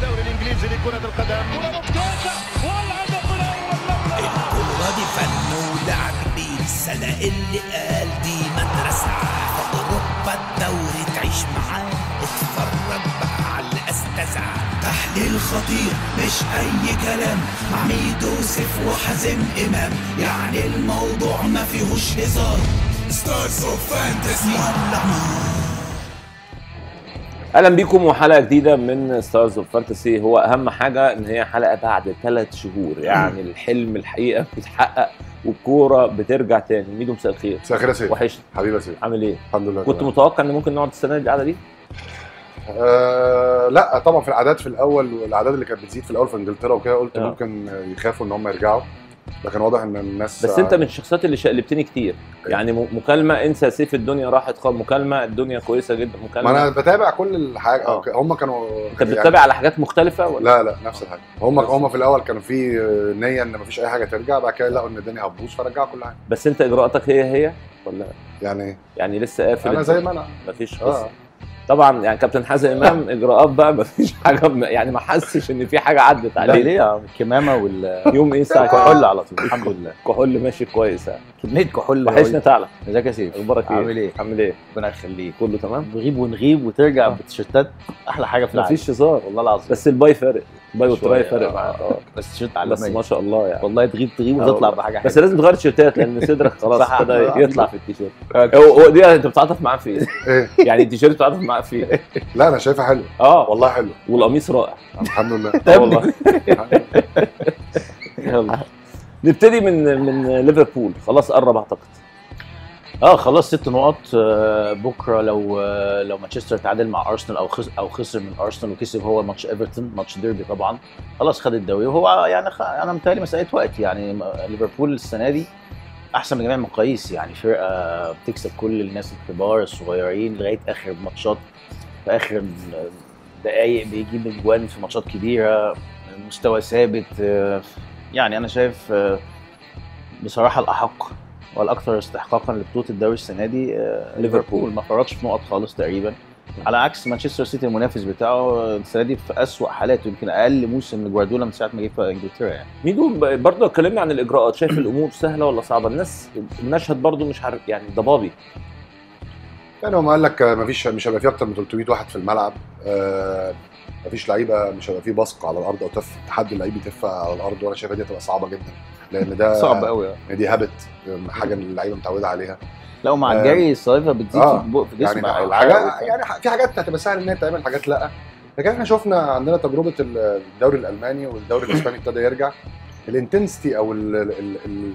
الدوري الانجليزي لكرة القدم الكورة دي فن ولعب بيه السنة اللي قال دي مدرسة في أوروبا الدوري تعيش معاه اتفرج بقى على الأستاذة تحليل خطير مش أي كلام مع ميدو سيف وحازم إمام يعني الموضوع ما فيهوش هزار ستارز اوف فانتسي ولع نار اهلا بيكم وحلقه جديده من ستارز اوف فانتسي هو اهم حاجه ان هي حلقه بعد ثلاث شهور يعني الحلم الحقيقه بيتحقق والكوره بترجع تاني ميدو مساء الخير مساء الخير يا سيف وحشني حبيبي يا سيف عامل ايه الحمد لله كنت تمام. متوقع ان ممكن نقعد السنه دي القعده دي آه لا طبعا في العادات في الاول والاعداد اللي كانت بتزيد في الاول في انجلترا وكده قلت آه. ممكن يخافوا ان هم يرجعوا لكن واضح ان الناس بس انت من الشخصيات اللي شقلبتني كتير يعني م- مكالمه انسى سيف الدنيا راحت خالص مكالمه الدنيا كويسه جدا ما انا مكالمه بتابع كل الحاجه آه. هم كانوا انت بتتابع على حاجات مختلفه ولا لا لا نفس الحاجه هم بس. هم في الاول كانوا في نيه ان مفيش اي حاجه ترجع بعد كده لقوا ان الدنيا هتبوظ فرجعوا كل حاجه بس انت اجراءاتك هي هي ولا يعني يعني لسه قافل انا زي ما انا مفيش قصه اه طبعا يعني كابتن حازم امام اجراءات بقى مفيش حاجه م- يعني ما حسش ان في حاجه عدت لا عليه ليه يا عم الكمامه والكحول يوم ايه الساعه كام؟ على طول الحمد لله كحول ماشي كويس يعني كميه كحول وحشنا تعالى ازيك يا سيف اخبارك ايه؟ عامل ايه عامل ايه؟ ربنا يخليك كله تمام؟ نغيب ونغيب وترجع بتيشيرتات احلى حاجه في العالم مفيش هزار والله العظيم بس الباي فارق الباي والتراي شوية، فارق آه، معاك اه بس تيشيرت بس عالميه ما شاء الله يعني والله تغيب تغيب آه وتطلع والله. بحاجه حلوه بس لازم تغير تيشيرتات لان صدرك خلاص صح، ابتدى آه، يطلع في التيشيرت آه، هو هو دي انت بتتعاطف معاه في ايه؟ ايه يعني التيشيرت بتتعاطف معاه في ايه؟ لا انا شايفها حلو اه والله حلو والقميص رائع الحمد لله اه والله يلا نبتدي من من ليفربول خلاص قرب اعتقد اه خلاص ست نقط آه، بكره لو آه، لو مانشستر تعادل مع ارسنال او خسر او خسر من ارسنال وكسب هو ماتش ايفرتون ماتش ديربي طبعا خلاص خد الدوري وهو يعني خ... انا متهيألي مساله وقت يعني م- ليفربول السنه دي احسن من جميع المقاييس يعني فرقه بتكسب كل الناس الكبار الصغيرين لغايه اخر ماتشات في اخر دقائق بيجيب اجوان في ماتشات كبيره مستوى ثابت آه، يعني انا شايف آه، بصراحه الاحق والاكثر استحقاقا لبطوله الدوري السنه دي آه، ليفربول ما فرطش في نقط خالص تقريبا على عكس مانشستر سيتي المنافس بتاعه السنه دي في اسوء حالاته يمكن اقل موسم لجوارديولا من ساعه ما جه في انجلترا يعني ميدو ب- برضه اتكلمنا عن الاجراءات شايف الامور سهله ولا صعبه الناس المشهد برضه مش عارف يعني ضبابي يعني هم قال لك مفيش مش هيبقى فيه اكتر من 300 واحد في الملعب آه مفيش لعيبه مش هيبقى فيه بصق على الارض او تف تحدي اللعيب يتف على الارض وانا شايفها دي هتبقى صعبه جدا لان ده صعب قوي دي هابت حاجه اللعيبه متعوده عليها لو مع آه. الجري الصليبه بتزيد آه. في البق- في يعني جسمك حاجات يعني في حاجات هتبقى سهل ان هي تعمل حاجات لا لكن احنا شفنا عندنا تجربه الدوري الالماني والدوري الاسباني ابتدى يرجع الانتنسيتي او ال ال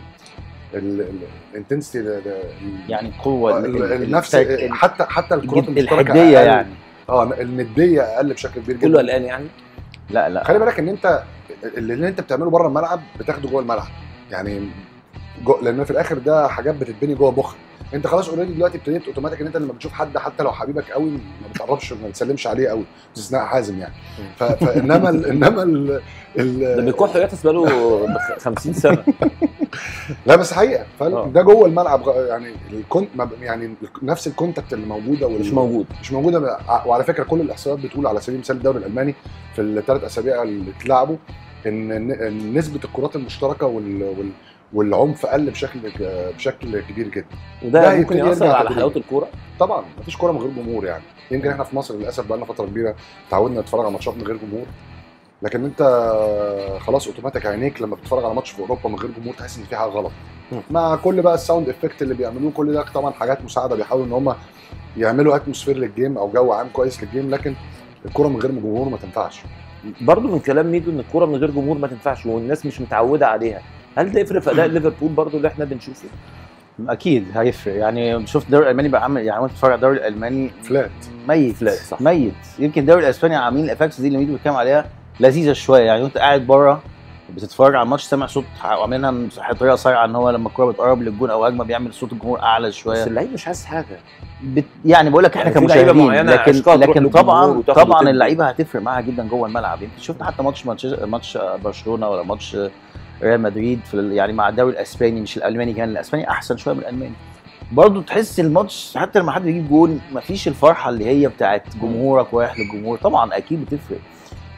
ال الانتنسيتي يعني القوه ال- ال- النفس ال- حتى حتى الكرات الجد- المشتركه الحديه أقل. يعني اه النديه اقل بشكل كبير كله جدا قلقان يعني لا لا خلي بالك ان انت اللي اللي انت بتعمله بره الملعب بتاخده جوه الملعب يعني جو لان في الاخر ده حاجات بتتبني جوه مخك انت خلاص اوريدي دلوقتي ابتديت اوتوماتيك ان انت لما بتشوف حد حتى لو حبيبك قوي ما بتقربش ما بتسلمش عليه قوي باستثناء حازم يعني ف... فانما ال... انما ال... ده ال... بيكح ياتس بقاله 50 سنه لا بس حقيقه آه. فده جوه الملعب غ- يعني الكون ما ب- يعني نفس الكونتاكت اللي موجوده وال... مش موجود مش موجوده ب- وعلى فكره كل الاحصائيات بتقول على سبيل المثال الدوري الالماني في الثلاث اسابيع اللي اتلعبوا ان إن نسبه الكرات المشتركه وال... وال... والعنف قل بشكل بشكل كبير جدا وده ده ممكن هيبتدي ياثر يرجع على تدريجي. حلاوه الكوره طبعا مفيش كوره من غير جمهور يعني يمكن احنا في مصر للاسف بقى لنا فتره كبيره تعودنا نتفرج على ماتشات من غير جمهور لكن انت خلاص اوتوماتيك عينيك لما بتتفرج على ماتش في اوروبا من غير جمهور تحس ان في حاجه غلط م. مع كل بقى الساوند افكت اللي بيعملوه كل ده طبعا حاجات مساعده بيحاولوا ان هم يعملوا اتموسفير للجيم او جو عام كويس للجيم لكن الكوره من غير جمهور ما تنفعش برضه من كلام ميدو ان الكوره من غير جمهور ما تنفعش والناس مش متعوده عليها هل ده يفرق في اداء ليفربول برضه اللي احنا بنشوفه؟ اكيد هيفرق يعني شفت الدوري الالماني بقى عامل يعني وانت بتتفرج على الدوري الالماني فلات ميت فلات، صح. ميت يمكن الدوري الاسباني عاملين الافاكس دي اللي ميدو بيتكلم عليها لذيذه شويه يعني وانت قاعد بره بتتفرج على الماتش سامع صوت عاملينها بطريقه صايعه ان هو لما الكوره بتقرب للجون او هجمه بيعمل صوت الجمهور اعلى بس شويه اللعيب مش حاسس حاجه بت يعني بقول لك احنا يعني في لعيبة كمشاهدين معينة لكن عشقها تروح لكن للجمهور طبعا وتاخد طبعا وتدي. اللعيبه هتفرق معاها جدا جوه الملعب يمكن شفت حتى ماتش مانشستر ماتش برشلونه ولا ماتش ريال مدريد في ال- يعني مع الدوري الاسباني مش الالماني كمان الاسباني احسن شويه من الالماني برضه تحس الماتش حتى لما حد بيجيب جول مفيش الفرحه اللي هي بتاعت جمهورك ورايح للجمهور طبعا اكيد بتفرق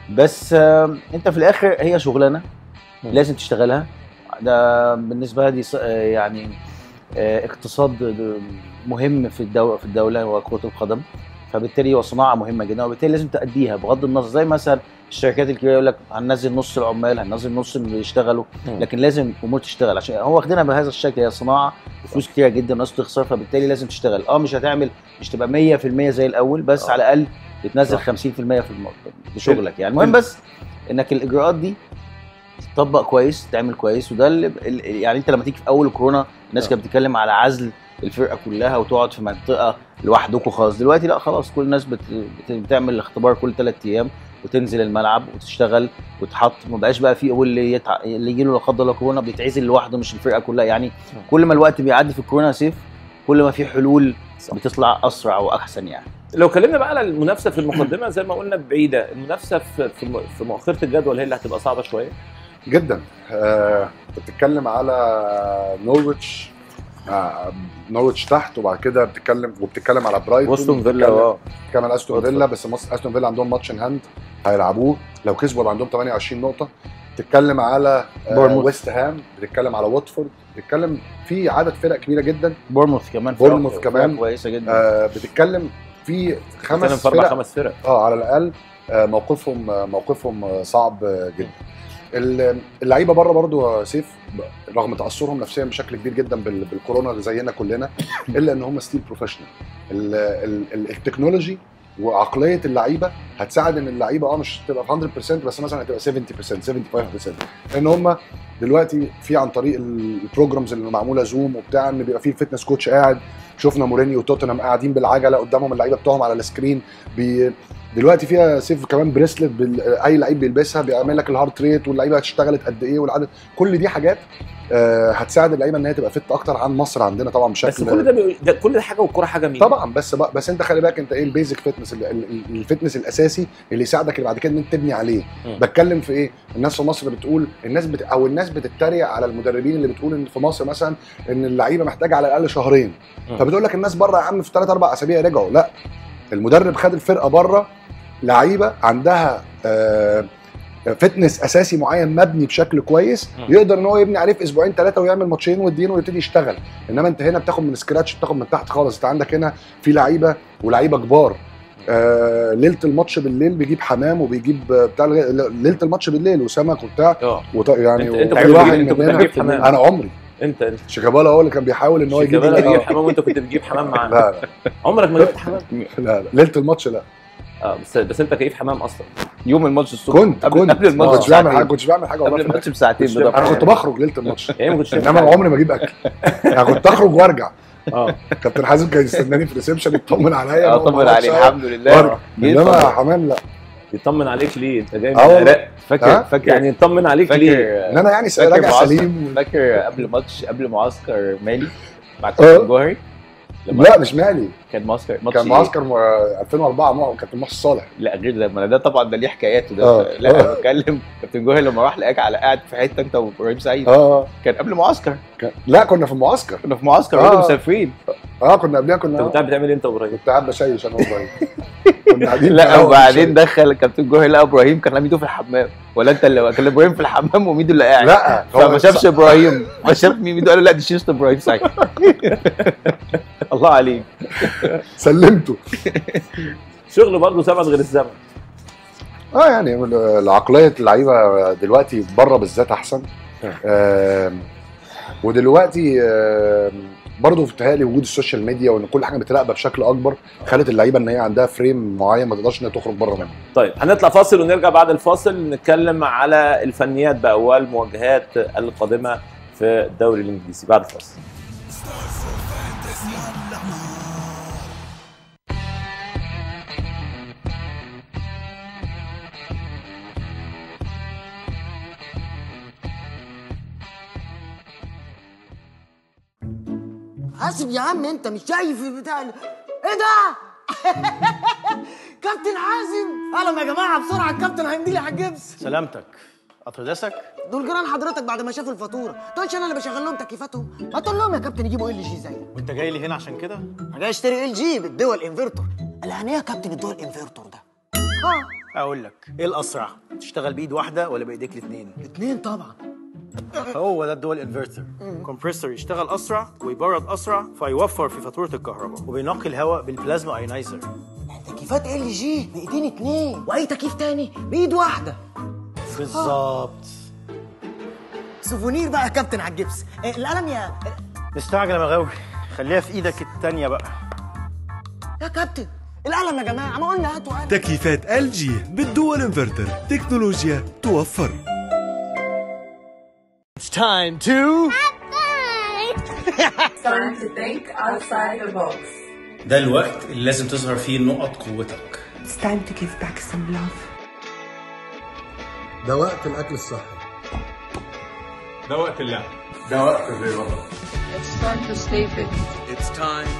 بس آه، انت في الاخر هي شغلانه مم. لازم تشتغلها ده بالنسبه لي ص- آه، يعني آه، اقتصاد د- مهم في الدوله في الدوله هو كره القدم فبالتالي هو صناعه مهمه جدا وبالتالي لازم تأديها بغض النظر زي مثلا الشركات الكبيره يقول لك هننزل نص العمال هننزل نص اللي بيشتغلوا مم. لكن لازم الامور تشتغل عشان هو واخدينها بهذا الشكل هي صناعه وفلوس كتيره جدا الناس تخسر فبالتالي لازم تشتغل اه مش هتعمل مش تبقى 100% زي الاول بس آه. على الاقل بتنزل صح. 50% في الم... في شغلك يعني المهم بس انك الاجراءات دي تطبق كويس تعمل كويس وده اللي ال- يعني انت لما تيجي في اول الكورونا الناس آه. كانت بتتكلم على عزل الفرقه كلها وتقعد في منطقه لوحدكم خالص دلوقتي لا خلاص كل الناس بت... بت... بتعمل الاختبار كل ثلاث ايام وتنزل الملعب وتشتغل وتحط ما بقاش بقى في واللي يتع... اللي يجي له لا قدر الله كورونا بيتعزل لوحده مش الفرقه كلها يعني كل ما الوقت بيعدي في الكورونا سيف كل ما في حلول صح. بتطلع اسرع واحسن يعني لو اتكلمنا بقى على المنافسه في المقدمه زي ما قلنا بعيده المنافسه في في م- في مؤخره الجدول هي اللي هتبقى صعبه شويه جدا آه، انت بتتكلم على نورويتش آه، نورويتش تحت وبعد كده بتتكلم وبتتكلم على برايتون وستون فيلا وبتتكلم- اه بتتكلم على استون واتفورد. فيلا بس مصر استون فيلا عندهم ماتش ان هاند هيلعبوه لو كسبوا يبقى عندهم 28 نقطه بتتكلم على آه، بورنموث. ويست هام بتتكلم على واتفورد بتتكلم في عدد فرق كبيره جدا بورموث كمان بورنموث فرقة- كمان. فرقة كويسه جدا آه، بتتكلم في بتتكلم خمس في اربع فرق خمس فرق اه على الاقل آه، موقفهم آه، موقفهم آه، صعب آه، جدا ال- اللعيبه بره برضو يا سيف ب- رغم تاثرهم نفسيا بشكل كبير جدا بال- بالكورونا اللي زينا كلنا الا ان هم ستيل بروفيشنال التكنولوجي وعقليه اللعيبه هتساعد ان اللعيبه اه مش تبقى في 100% بس مثلا هتبقى 70% 75% لان هم دلوقتي في عن طريق ال- البروجرامز اللي معموله زوم وبتاع ان بيبقى في الفتنس كوتش قاعد شفنا مورينيو وتوتنهام قاعدين بالعجله قدامهم اللعيبه بتوعهم على السكرين بي دلوقتي فيها سيف كمان بريسلت بال... اي لعيب بيلبسها بيعمل لك الهارت ريت واللعيبه اشتغلت قد ايه والعدد كل دي حاجات آه هتساعد اللعيبه ان هي تبقى فت اكتر عن مصر عندنا طبعا بشكل بس كل ده, بي... ده كل ده حاجه والكوره حاجه مين طبعا بس بقى بس انت خلي بالك انت ايه البيزك فتنس ال- ال- الفتنس الاساسي اللي يساعدك اللي بعد كده ان انت تبني عليه مم. بتكلم في ايه الناس في مصر بتقول الناس بت... او الناس بتتريق على المدربين اللي بتقول ان في مصر مثلا ان اللعيبه محتاجه على الاقل شهرين مم. فبتقول لك الناس بره يا عم في ثلاث اربع اسابيع رجعوا لا المدرب خد الفرقه بره لعيبه عندها آه فتنس اساسي معين مبني بشكل كويس مم. يقدر ان هو يبني عليه في اسبوعين ثلاثه ويعمل ماتشين والدين ويبتدي يشتغل انما انت هنا بتاخد من سكراتش بتاخد من تحت خالص انت عندك هنا في لعيبه ولعيبه كبار آه ليله الماتش بالليل بيجيب حمام وبيجيب آه، بتاع ليله الماتش بالليل وسمك وبتاع اه وط... يعني انت انت وفي كنت واحد بتجيب- انت كنت مننا- بتجيب حمام انا عمري انت انت شيكابالا هو اللي كان بيحاول ان هو يجيب شيكابالا بيجيب آه. حمام وانت كنت بتجيب حمام معاه لا عمرك ما جبت حمام لا لا ليله الماتش لا اه بس بس انت كيف حمام اصلا يوم الماتش الصبح كنت قبل, كنت قبل الماتش ما كنتش بعمل حاجه بساعتين كنتش بعمل حاجه والله قبل في الماتش بساعتين مش- بالظبط انا كنت بخرج ليله الماتش يعني ما كنتش انما عمري ما اجيب اكل يعني كنت اخرج وارجع اه كابتن حازم كان يستناني في الريسبشن يطمن عليا اه طمن عليه الحمد لله وارجع جه انما اتفضل. حمام لا يطمن عليك ليه انت جاي من اه والله. العراق فاكر ها؟ فاكر يعني يطمن عليك ليه فاكر ان انا يعني فاكر راجع معسكر- سليم فاكر قبل ماتش قبل معسكر مالي مع اه. كابتن جوهري لما لا مش مالي كان معسكر ماتش كان ايه؟ معسكر م- 2004 مع كابتن محسن صالح لا غير ده ما ده طبعا ده ليه حكاياته ده اه. لا انا بتكلم كابتن جوهري لما راح لقاك على قاعد في حته انت وابراهيم سعيد اه كان قبل معسكر كان- لا كنا في المعسكر كنا في معسكر اه. كنا مسافرين اه كنا قبلها انت كنا كنت قاعد بتعمل ايه انت وابراهيم كنت قاعد بشيش انا وابراهيم كنا قاعدين لا بنقهوة وبعدين بنشيش. دخل كابتن جوهري لقى ابراهيم كان ميدو في الحمام ولا انت اللي كان ابراهيم في الحمام وميدو اللي قاعد لا هو فما شافش ابراهيم ما شاف مين ميدو قال له لا دي شيشه ابراهيم سعيد الله عليك سلمته شغل برضه ثمن غير الزمن اه يعني العقليه اللعيبه دلوقتي بره بالذات احسن آم، ودلوقتي آم، برضه في بتهيألي وجود السوشيال ميديا وان كل حاجه بتراقبها بشكل اكبر خلت اللعيبه ان هي عندها فريم معين ما تقدرش ان هي تخرج بره منه طيب هنطلع فاصل ونرجع بعد الفاصل نتكلم على الفنيات بقى والمواجهات القادمه في الدوري الانجليزي بعد الفاصل حاسب يا عم انت مش شايف البتاع ال- ايه ده؟ كابتن حازم اهلا يا جماعه بسرعه الكابتن هيمضي لي على الجبس سلامتك اتردسك دول جيران حضرتك بعد ما شافوا الفاتوره تقولش انا اللي بشغل لهم تكييفاتهم ما تقول لهم يا كابتن يجيبوا ال جي زي وانت جاي لي هنا عشان كده انا جاي اشتري ال جي بالدول انفرتور الهنيه يا كابتن الدول انفرتور ده اه اقول لك ايه الاسرع تشتغل بايد واحده ولا بايديك الاثنين اتنين طبعا هو ده الدول انفرتر كومبريسور يشتغل اسرع ويبرد اسرع فيوفر في فاتوره الكهرباء وبينقي الهواء بالبلازما ايونايزر تكييفات ال جي بايدين اتنين واي تكييف تاني بايد واحده بالظبط سوفونير بقى يا كابتن على الجبس إيه، القلم يا مستعجل يا مغاوي خليها في ايدك التانية بقى يا كابتن القلم يا جماعه ما قلنا هاتوا قلم تكييفات ال جي بالدول انفرتر تكنولوجيا توفر It's time to Time to think outside the box. ده الوقت اللي لازم تظهر فيه نقط قوتك It's time to give back some love. ده وقت الاكل الصحي ده وقت اللعب It's time to stay fit. It's time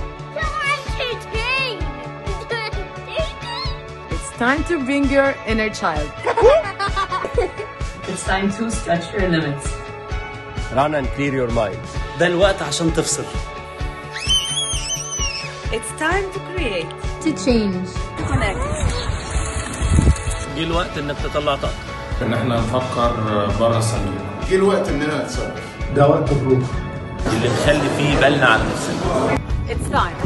It's time to bring your inner child. it's time to stretch your limits. run and clear your mind ده الوقت عشان تفصل It's time to create. to change. To connect. جه الوقت انك تطلع طاقتك ان احنا نفكر بره الصندوق جه الوقت اننا نتصرف اللي نخلي فيه بالنا على نفسنا It's time.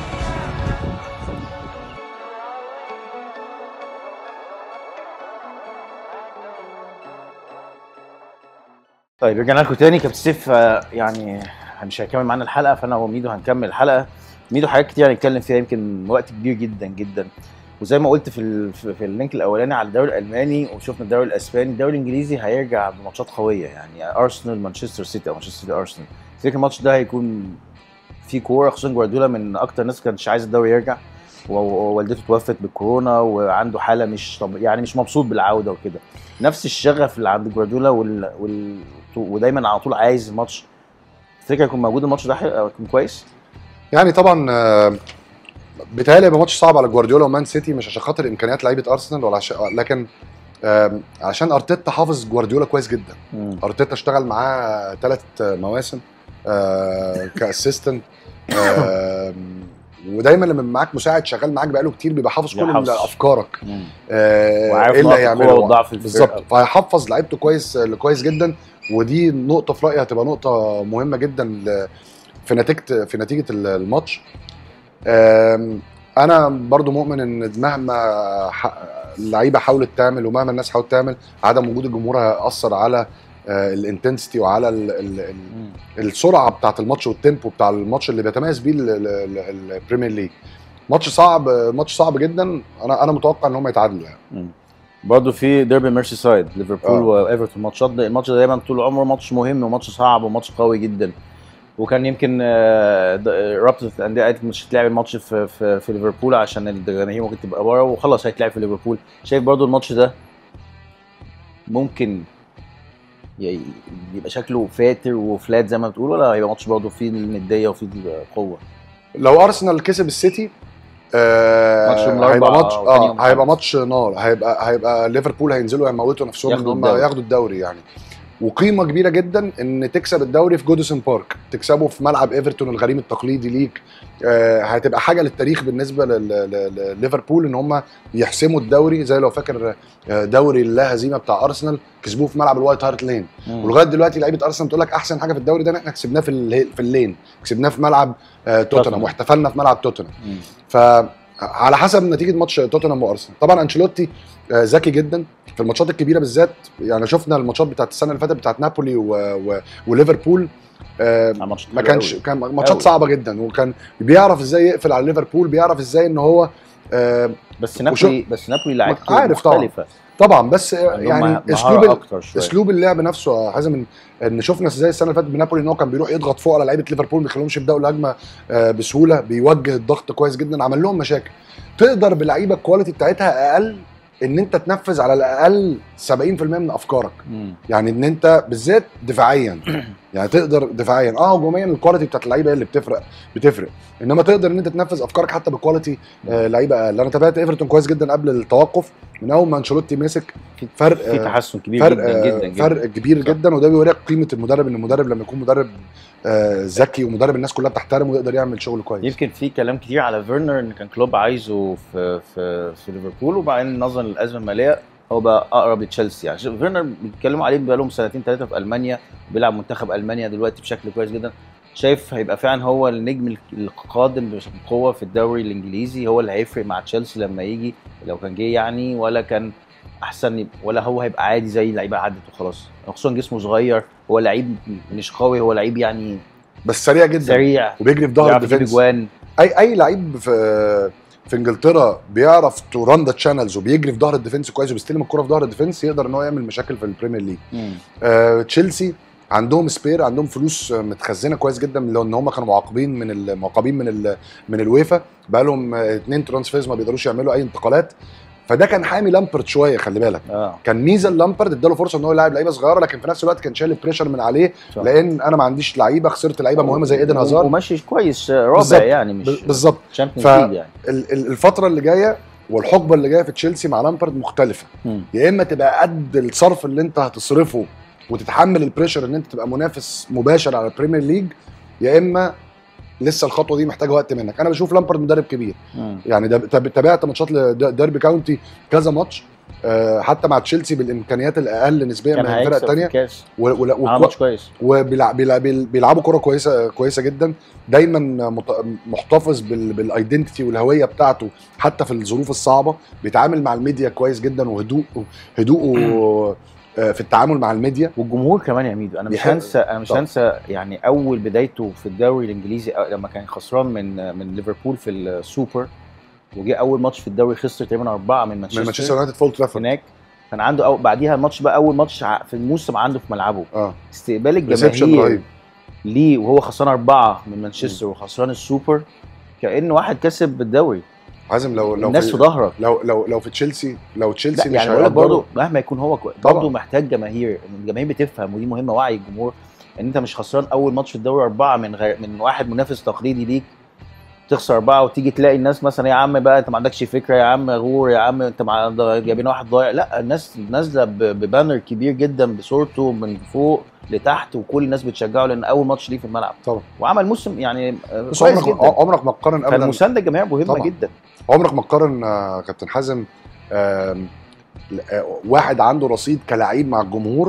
طيب رجعنا لكم تاني كابتن سيف آه، يعني مش هيكمل معانا الحلقه فانا وميدو هنكمل الحلقه ميدو حاجات كتير هنتكلم فيها يمكن وقت كبير جدا جدا وزي ما قلت في ال... في في اللينك الاولاني على الدوري الالماني وشفنا الدوري الاسباني الدوري الانجليزي هيرجع بماتشات قويه يعني ارسنال مانشستر سيتي او مانشستر سيتي ارسنال تفتكر الماتش ده هيكون في كوره خصوصا جوارديولا من اكتر الناس كانتش عايز الدوري يرجع و- ووالدته توفت بالكورونا وعنده حاله مش طب يعني مش مبسوط بالعوده وكده نفس الشغف اللي عند جوارديولا وال... وال... ودايما على طول عايز الماتش تفتكر يكون موجود الماتش ده حلو- يكون كويس يعني طبعا آه، بيتهيألي هيبقى ماتش صعب على جوارديولا ومان سيتي مش عشان خاطر امكانيات لعيبه ارسنال ولا عشان لكن آم، عشان ارتيتا حافظ جوارديولا كويس جدا ارتيتا اشتغل معاه ثلاث مواسم آه، كاسيستنت آم، ودايما لما معاك مساعد شغال معاك بقاله كتير بيبقى حافظ كل بيحافظ. افكارك آه، وعارف ايه اللي نقط القوة هيعمله والضعف في الفرقة. بالظبط فهيحفظ لعيبته كويس كويس جدا ودي نقطه في رايي هتبقى نقطه مهمه جدا ل- في نتيجه في نتيجه الماتش آم، انا برضو مؤمن ان مهما ح- اللعيبه حاولت تعمل ومهما الناس حاولت تعمل عدم وجود الجمهور هيأثر على الانتنسيتي وعلى ال ال ال السرعه بتاعت الماتش والتيمبو بتاع الماتش اللي بيتميز بيه ال- ال- ال- البريمير ليج ماتش صعب ماتش صعب جدا انا انا متوقع ان هم يتعادلوا يعني برضه في ديربي ميرسي سايد ليفربول آه. وايفرتون ماتشات ده الماتش ده دايما طول عمره ماتش مهم وماتش صعب وماتش قوي جدا وكان يمكن آه، د- آه، رابطه الانديه قالت مش هتلعب الماتش في في, في ليفربول عشان الجماهير ممكن تبقى بره وخلاص هيتلعب في ليفربول شايف برضه الماتش ده ممكن ي- يبقى شكله فاتر وفلات زي ما بتقول ولا هيبقى ماتش برضه فيه النديه وفيه القوه لو ارسنال كسب السيتي آه ماتش يوم الأربعاء هيبقى ماتش أو تاني يوم اه هيبقى الخميس. ماتش نار هيبقى هيبقى ليفربول هينزلوا يموتوا نفسهم ان ياخدوا هم الدوري. ياخدوا الدوري يعني وقيمه كبيره جدا ان تكسب الدوري في جودسون بارك تكسبه في ملعب ايفرتون الغريم التقليدي ليك آه هتبقى حاجه للتاريخ بالنسبه لل- لل- لليفربول ان هم يحسموا الدوري زي لو فاكر آه، دوري اللا هزيمه بتاع ارسنال كسبوه في ملعب الوايت هارت لين ولغايه دلوقتي لعيبه ارسنال بتقول لك احسن حاجه في الدوري ده ان احنا كسبناه في ال- في اللين كسبناه في ملعب آه، توتنهام توتنهام. واحتفلنا في ملعب توتنهام مم. فعلى حسب نتيجه ماتش توتنهام وارسنال طبعا انشيلوتي آه، ذكي جدا في الماتشات الكبيره بالذات يعني شفنا الماتشات بتاعت السنه اللي فاتت بتاعت نابولي و... و... وليفربول آه، ماتش ما حلو كانش أوي. كان ماتشات أوي. صعبه جدا وكان بيعرف ازاي يقفل على ليفربول بيعرف ازاي ان هو آه، بس نابولي بس نابولي لعبته عارف طبعا. مختلفه طبعا بس آه، عندهم يعني مهارة اسلوب ال- اكتر شويه اسلوب اللعب نفسه يا حازم ان ان شفنا ازاي السنه اللي فاتت بنابولي ان هو كان بيروح يضغط فوق على لعيبه ليفربول ما بيخليهمش يبداوا الهجمه آه، بسهوله بيوجه الضغط كويس جدا عمل لهم مشاكل تقدر بلعيبه الكواليتي بتاعتها اقل ان انت تنفذ على الاقل 70% من افكارك مم. يعني ان انت بالذات دفاعيا يعني تقدر دفاعيا اه هجوميا الكواليتي بتاعت اللعيبه هي اللي بتفرق بتفرق انما تقدر ان انت تنفذ افكارك حتى بكواليتي آه لعيبه اقل انا تابعت ايفرتون كويس جدا قبل التوقف من اول ما انشيلوتي مسك فرق في آه، تحسن كبير فرق جدا آه، جدا جدا فرق كبير صح. جدا وده بيوريك قيمه المدرب ان المدرب لما يكون مدرب آه، ذكي ومدرب الناس كلها بتحترمه يقدر يعمل شغل كويس يمكن في كلام كتير على فيرنر ان كان كلوب عايزه في في في ليفربول وبعدين نظرا للازمه الماليه هو بقى اقرب لتشيلسي يعني شوف فيرنر بيتكلموا عليه بقالهم سنتين ثلاثه في المانيا بيلعب منتخب المانيا دلوقتي بشكل كويس جدا شايف هيبقى فعلا هو النجم القادم بقوه في الدوري الانجليزي هو اللي هيفرق مع تشيلسي لما يجي لو كان جه يعني ولا كان احسن يبقى- ولا هو هيبقى عادي زي اللعيبه عدت وخلاص خصوصا جسمه صغير هو لعيب مش قوي هو لعيب يعني بس سريع جدا سريع وبيجري في ظهر بيعرف يجيب الديفنس اجوان اي اي لعيب في في انجلترا بيعرف تو ران ذا تشانلز وبيجري في ظهر الديفنس كويس وبيستلم الكره في ظهر الديفنس يقدر ان هو يعمل مشاكل في البريمير ليج مم. آه، تشيلسي عندهم سبير عندهم فلوس آه، متخزنه كويس جدا لو ان هم كانوا معاقبين من المعاقبين من ال من الويفا بقى لهم اثنين ترانسفيرز ما بيقدروش يعملوا اي انتقالات فده كان حامي لامبرد شويه خلي بالك اه كان ميزه لامبرد اداله فرصه ان هو يلعب لعيبه صغيره لكن في نفس الوقت كان شايل البريشر من عليه صح. لان انا ما عنديش لعيبه خسرت لعيبه مهمه زي ايدن و- هازارد وماشي كويس رابع بالظبط. يعني مش ب- بالظبط تشامبيونز ف- ليج يعني ال- ال- الفتره اللي جايه والحقبه اللي جايه في تشيلسي مع لامبرد مختلفه مم. يا اما تبقى قد الصرف اللي انت هتصرفه وتتحمل البريشر ان انت تبقى منافس مباشر على البريمير ليج يا اما لسه الخطوه دي محتاجه وقت منك انا بشوف لامبرد مدرب كبير مم. يعني ده تاب- تابعت ماتشات لديربي كاونتي كذا ماتش آه، حتى مع تشيلسي بالامكانيات الاقل نسبيا من كان الفرق هيكسب في الثانيه الكاس و- عمل ماتش كويس وبيلعبوا كره كويسه كويسه جدا دايما مت- محتفظ بال- بالايدنتيتي والهويه بتاعته حتى في الظروف الصعبه بيتعامل مع الميديا كويس جدا وهدوء هدوءه آه، في التعامل مع الميديا والجمهور كمان يا ميدو انا مش بيحب- هنسى انا مش طبعا. هنسى يعني اول بدايته في الدوري الانجليزي أو- لما كان خسران من من ليفربول في السوبر وجه اول ماتش في الدوري خسر تقريبا اربعه من من مانشستر مانشستر يونايتد فول ترافورد هناك كان عنده أو بعديها الماتش بقى اول ماتش ع- في الموسم عنده في ملعبه اه استقبال ريسبشن الجماهير رهيب ليه وهو خسران اربعه من مانشستر وخسران السوبر كانه واحد كسب الدوري عازم لو لو الناس في في ظهرك لو لو لو في تشيلسي لو تشيلسي لا مش يعني بقول لك هيقدروا برضه مهما يكون هو كو... طبعا. برضه محتاج جماهير إن الجماهير بتفهم ودي مهمه وعي الجمهور ان انت مش خسران اول ماتش في الدوري اربعه من غير من واحد منافس تقليدي ليك تخسر اربعه وتيجي تلاقي الناس مثلا يا عم بقى انت ما عندكش فكره يا عم غور يا عم انت مع جايبين واحد ضايع لا الناس نازله ب- ببانر كبير جدا بصورته من فوق لتحت وكل الناس بتشجعه لان اول ماتش ليه في الملعب طبعا وعمل موسم يعني آه، بس كويس عمرك جدا عمرك ما تقارن ابدا فالمسانده الجماهير مهمه طبعا. جدا عمرك ما تقارن آه، كابتن حازم آم، آه، واحد عنده رصيد كلاعب مع الجمهور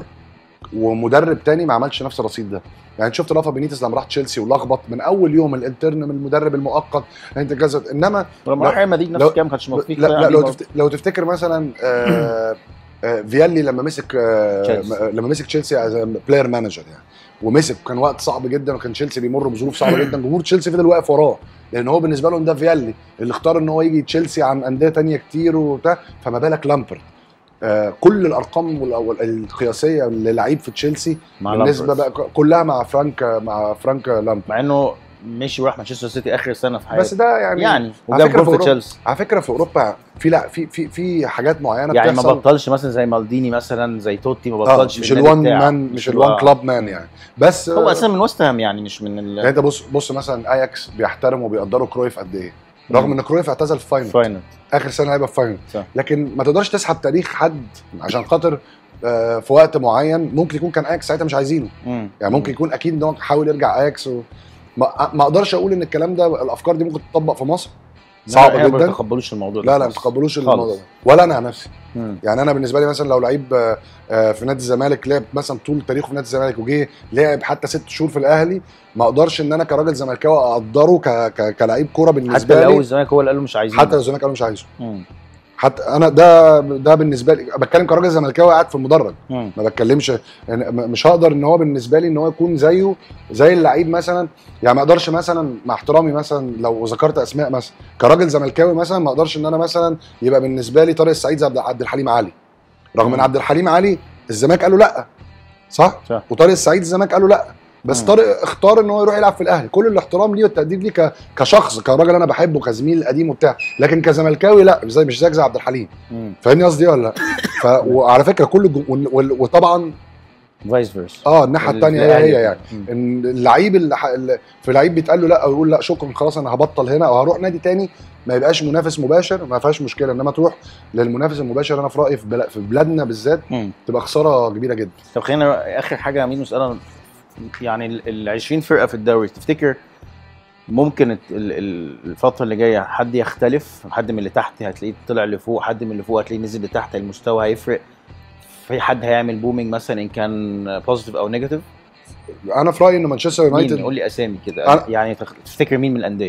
ومدرب تاني ما عملش نفس الرصيد ده يعني شفت رافا بينيتس لما راح تشيلسي ولخبط من اول يوم الانترن من المدرب المؤقت انت كذا انما ولما لا- راح ريال مدريد نفس لو- الكلام ما كانش موفق لا, لا لو, تفت... لو تفتكر مثلا آه آه فيالي لما مسك آه تشيلسي. م- لما مسك تشيلسي از بلاير مانجر يعني ومسك كان وقت صعب جدا وكان تشيلسي بيمر بظروف صعبه جدا جمهور تشيلسي فضل واقف وراه لان هو بالنسبه لهم ده فيالي اللي اختار ان هو يجي تشيلسي عن انديه تانية كتير وبتاع فما بالك لامبرد آه كل الارقام وال- وال- القياسيه للعيب في تشيلسي مع بالنسبه لامبرد. بقى ك- كلها مع فرانك مع فرانك لامبرد مع انه مشي وراح مانشستر سيتي اخر سنه في حياته بس ده يعني يعني على وجاب فكرة جول في في أوروبا- تشيلسي على فكره في اوروبا في لا في في في حاجات معينه يعني ما بتحصل بطلش مثلا زي مالديني مثلا زي توتي ما اه بطلش مش في النادي الوان بتاعه. مان مش الوان الوا- كلاب مان يعني بس هو آه، اساسا من وست هام يعني مش من يعني ال انت بص بص مثلا اياكس بيحترموا وبيقدروا كرويف قد ايه رغم ان كرويف اعتزل في فاينل فاينل اخر سنه هيبقى في فاينل صح. لكن ما تقدرش تسحب تاريخ حد عشان خاطر آه، في وقت معين ممكن يكون كان اياكس ساعتها مش عايزينه مم. يعني ممكن يكون اكيد ان هو حاول يرجع اياكس و... ما ما اقدرش اقول ان الكلام ده الافكار دي ممكن تطبق في مصر صعبه لا، ما جدا بيتقبلوش الموضوع ده لا في لا ما مصر. تقبلوش خالص. الموضوع ده ولا انا عن نفسي مم. يعني انا بالنسبه لي مثلا لو لعيب آه، آه، في نادي الزمالك لعب مثلا طول تاريخه في نادي الزمالك وجه لعب حتى ست شهور في الاهلي ما اقدرش ان انا كراجل زملكاوي اقدره ك- ك- كلاعب كوره حتى بالنسبه لو لي الزمالك هو اللي قال له مش عايزين حتى لو الزمالك قالوا مش عايزه مم. حتى انا ده ده بالنسبه لي بتكلم كراجل زملكاوي قاعد في المدرج مم. ما بتكلمش يعني م- مش هقدر ان هو بالنسبه لي ان هو يكون زيه زي اللعيب مثلا يعني ما اقدرش مثلا مع احترامي مثلا لو ذكرت اسماء مثلا كراجل زملكاوي مثلا ما اقدرش ان انا مثلا يبقى بالنسبه لي طارق السعيد زي عبد- عبد الحليم علي رغم ان مم. عبد الحليم علي الزمالك قال له لا صح؟ صح. وطارق السعيد الزمالك قال له لا بس مم. طارق اختار ان هو يروح يلعب في الاهلي كل الاحترام ليه والتقدير ليه ك- كشخص كراجل انا بحبه كزميل قديم وبتاع لكن كزملكاوي لا مش زي مش زيك زي عبد الحليم مم. فاهمني قصدي ولا لا؟ ف... وعلى فكره كل الجم... وال- وال- وطبعا فايس فيرس اه الناحيه الثانيه هي هي يعني مم. ان اللعيب اللي, ح- اللي في لعيب بيتقال له لا او يقول لا شكرا خلاص انا هبطل هنا او هروح نادي تاني ما يبقاش منافس مباشر ما فيهاش مشكله انما تروح للمنافس المباشر انا في رايي في, بلا في بلادنا بالذات مم. تبقى خساره كبيره جدا طب خلينا اخر حاجه يا مين نسالها يعني ال- ال 20 فرقه في الدوري تفتكر ممكن الت- ال- ال- الفتره اللي جايه حد يختلف حد من اللي تحت هتلاقيه طلع لفوق حد من اللي فوق هتلاقيه نزل لتحت المستوى هيفرق في حد هيعمل بومينج مثلا ان كان بوزيتيف او نيجاتيف انا في رايي ان مانشستر مين يونايتد قول لي اسامي كده أنا- يعني تخ- تفتكر مين من الانديه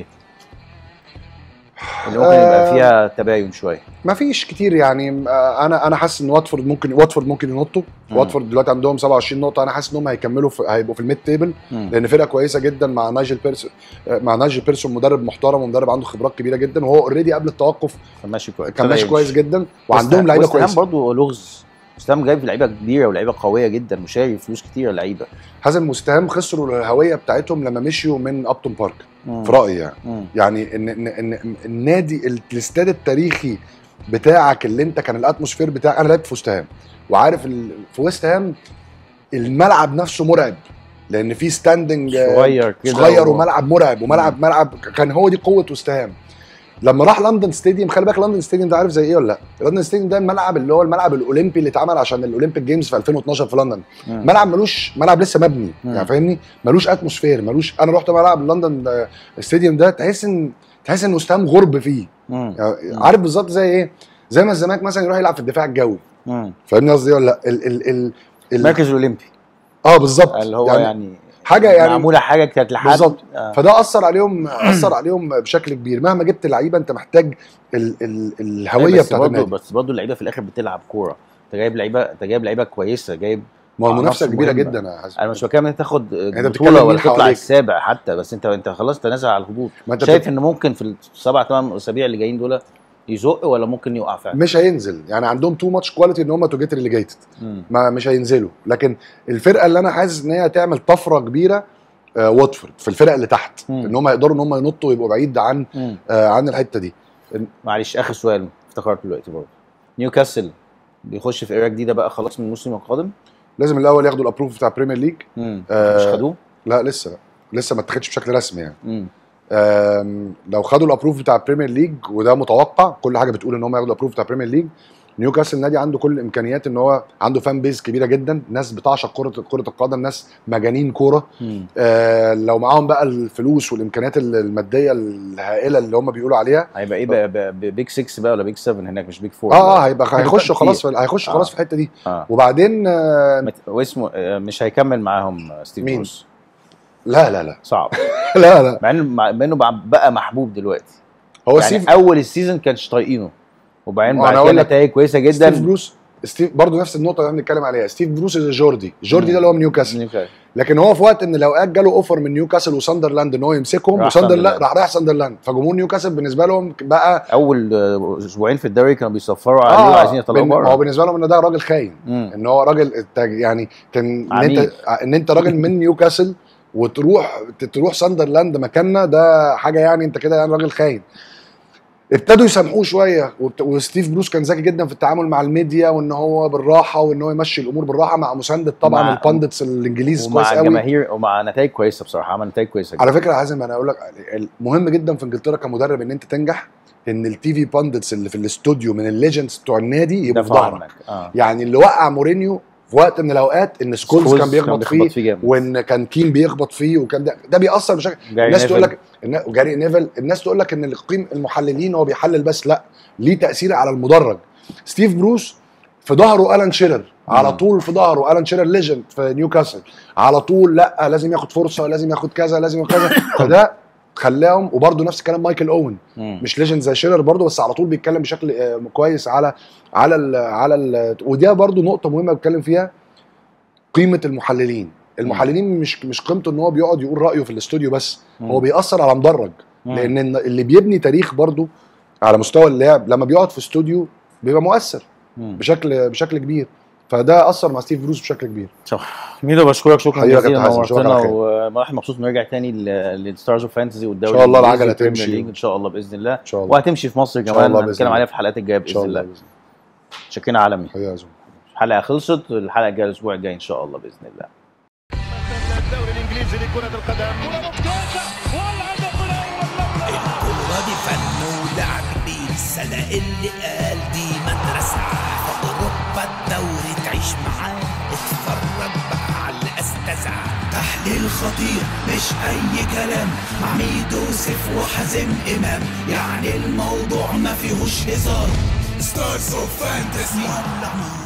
اللي ممكن يبقى آه، فيها تباين شويه ما فيش كتير يعني آه، انا انا حاسس ان واتفورد ممكن واتفورد ممكن ينطوا مم. واتفورد دلوقتي عندهم 27 نقطه انا حاسس ان هم هيكملوا في هيبقوا في الميد تيبل مم. لان فرقه كويسه جدا مع نايجل بيرسون مع نايجل بيرسون مدرب محترم ومدرب عنده خبرات كبيره جدا وهو اوريدي قبل التوقف كان ماشي كويس كان ماشي ابتدى كويس يمشي. جدا وعندهم لعيبه وست هام كويسه برضه لغز وست هام جايب لعيبه كبيره ولعيبه قويه جدا وشاري فلوس كتير لعيبه حازم وستهام خسروا الهويه بتاعتهم لما مشيوا من ابتون بارك مم. في رايي يعني مم. يعني ان ان ان النادي ال- الاستاد التاريخي بتاعك اللي انت كان الاتموسفير بتاعك انا لعبت في وست هام وعارف ال- في وست هام الملعب نفسه مرعب لان في ستاندنج صغير كده صغير و- وملعب مرعب وملعب ملعب كان هو دي قوه وست هام لما راح لندن ستاديوم خلي بالك لندن ستاديوم ده عارف زي ايه ولا لا؟ لندن ستاديوم ده الملعب اللي هو الملعب الاولمبي اللي اتعمل عشان الاولمبيك جيمز في 2012 في لندن مم. ملعب ملوش ملعب لسه مبني مم. يعني فاهمني ملوش اتموسفير ملوش انا رحت ملعب لندن آه، ستاديوم ده تحس ان تحس ان وست هام غرب فيه مم. يعني عارف بالظبط زي ايه زي ما الزمالك مثلا يروح يلعب في الدفاع الجوي مم. فاهمني قصدي ولا لا ال ال ال ال المركز الاولمبي اه بالظبط اللي هو يعني, يعني حاجه يعني معموله حاجه كانت لحد بالظبط. آه. فده اثر عليهم اثر عليهم بشكل كبير مهما جبت لعيبه انت محتاج ال ال الهويه بس بتاعت برضه النادي بس برضه اللعيبه في الاخر بتلعب كوره انت جايب لعيبه انت جايب لعيبه كويسه جايب ما هو المنافسه عناصر كبيره مهمة. جدا يا حازم انا مش بتكلم انت تاخد بتتكلم بطوله ولا مين تطلع حواليك. السابع حتى بس انت انت خلاص تنازل على الهبوط ما انت شايف بت- ان ممكن في السبع ثمان اسابيع اللي جايين دول يزق ولا ممكن يقع فعلا مش هينزل يعني عندهم تو ماتش كواليتي ان هم تو جيت ريليجيتد مم. ما مش هينزلوا لكن الفرقه اللي انا حاسس ان هي هتعمل طفره كبيره آه واتفورد في الفرق اللي تحت مم. ان هم يقدروا ان هم ينطوا ويبقوا بعيد عن مم. آه عن الحته دي معلش اخر سؤال افتكرت دلوقتي برضه نيوكاسل بيخش في ايرا جديده بقى خلاص من الموسم القادم لازم الاول ياخدوا الابروف بتاع بريمير ليج مم. آه. مش خدوه لا لسه لا لسه ما اتخدش بشكل رسمي يعني مم. آم، لو خدوا الابروف بتاع بريمير ليج وده متوقع كل حاجه بتقول ان هم ياخدوا الابروف بتاع بريمير ليج نيوكاسل نادي عنده كل الامكانيات ان هو عنده فان بيز كبيره جدا ناس بتعشق كره كره القدم ناس مجانين كوره مم. آه لو معاهم بقى الفلوس والامكانيات الماديه الهائله اللي هم بيقولوا عليها هيبقى ايه بقى بقى بيج 6 بقى ولا بيج 7 هناك مش بيج 4 اه اه هيبقى هيخشوا كتير. خلاص في هيخشوا خلاص آه. في الحته دي اه وبعدين آه مت- واسمه آه، مش هيكمل معاهم آه، ستيف مين؟ بروس لا لا لا صعب لا لا مع انه مع مع انه بقى- بقى محبوب دلوقتي هو يعني ستيف اول السيزون كانش طايقينه وبعدين ما بعد أنا كده أقول لك، نتائج كويسه ستيف جدا بروس ستيف برضه نفس النقطه اللي احنا بنتكلم عليها ستيف بروس از جوردي جوردي مم. ده اللي هو من نيوكاسل نيوكاسل. لكن هو في وقت ان الاوقات جاله اوفر من نيوكاسل وساندرلاند ان هو يمسكهم راح وساندرلاند ساندرلاند. راح رايح ساندرلاند فجمهور نيوكاسل بالنسبه لهم بقى اول آه، اسبوعين في الدوري كانوا بيصفروا عليه وعايزين يطلعوه بن- هو بره بالنسبه لهم ان ده راجل خاين مم. ان هو راجل الت- يعني كان ان عميل. انت ان انت راجل من نيوكاسل وتروح تروح ساندرلاند مكاننا ده حاجه يعني انت كده يعني راجل خاين ابتدوا يسامحوه شويه وبت- وستيف بروس كان ذكي جدا في التعامل مع الميديا وان هو بالراحه وان هو يمشي الامور بالراحه مع مسانده طبعا مع- الباندتس الانجليز كويس ومع قوي الجماهير ومع نتائج كويسه بصراحه عمل نتائج كويسه جدا على فكره يا حازم انا اقول لك المهم جدا في انجلترا كمدرب ان انت تنجح ان التي في باندتس اللي في الاستوديو من الليجندز بتوع النادي يبقوا في دفعوا ظهرك عنك اه يعني اللي وقع مورينيو في وقت من الاوقات ان سكولز كان بيخبط فيه فيه جامد وان كان كين بيخبط فيه وكان ده, ده بيأثر بشكل جاري الناس تقول نيفل. لك النا- وجاري نيفل الناس تقول لك ان القيم المحللين هو بيحلل بس لا ليه تأثير على المدرج ستيف بروس في ظهره الان شيرر على مم. طول في ظهره الان شيرر ليجند في نيوكاسل على طول لا لازم ياخد فرصه لازم ياخد كذا لازم ياخد كذا فده خلاهم وبرده نفس الكلام مايكل اوين مم. مش ليجند زي شيرر برضه بس على طول بيتكلم بشكل آه، كويس على على ال على ال ودي برضه نقطه مهمه بتكلم فيها قيمه المحللين المحللين مش مش قيمته ان هو بيقعد يقول رايه في الاستوديو بس مم. هو بيأثر على مدرج مم. لان إن اللي بيبني تاريخ برضه على مستوى اللعب لما بيقعد في استوديو بيبقى مؤثر مم. بشكل بشكل كبير فده اثر مع ستيف بروس بشكل كبير صح ميدو بشكرك شكرا حبيبي يا جزيلا كابتن حازم، أشوفك نورتنا على خير. وواحد مبسوط انه يرجع تاني للستارز اوف فانتزي والدوري إن شاء الله الإنجليزي العجلة والبريمير تمشي. ليج ان شاء الله باذن الله ان شاء الله وهتمشي في مصر شاء كمان الله بإذن هنتكلم الله. عليها في الحلقات الجايه ان شاء باذن الله الله بإذن شكرا عالمي الله. حبيبي يا زلمة. الحلقه خلصت الحلقه الجايه الاسبوع الجاي ان شاء الله باذن الله الدوري الانجليزي لكرة القدم الكورة دي فن ولعب بين السنة اللي قال دي مدرسة في أوروبا الدوري تعيش معاه اتفرج بقى على الأستاذة تحليل خطير مش أي كلام مع ميدو سيف وحازم إمام يعني الموضوع ما فيهوش هزار ستارز اوف فانتسي ولع نار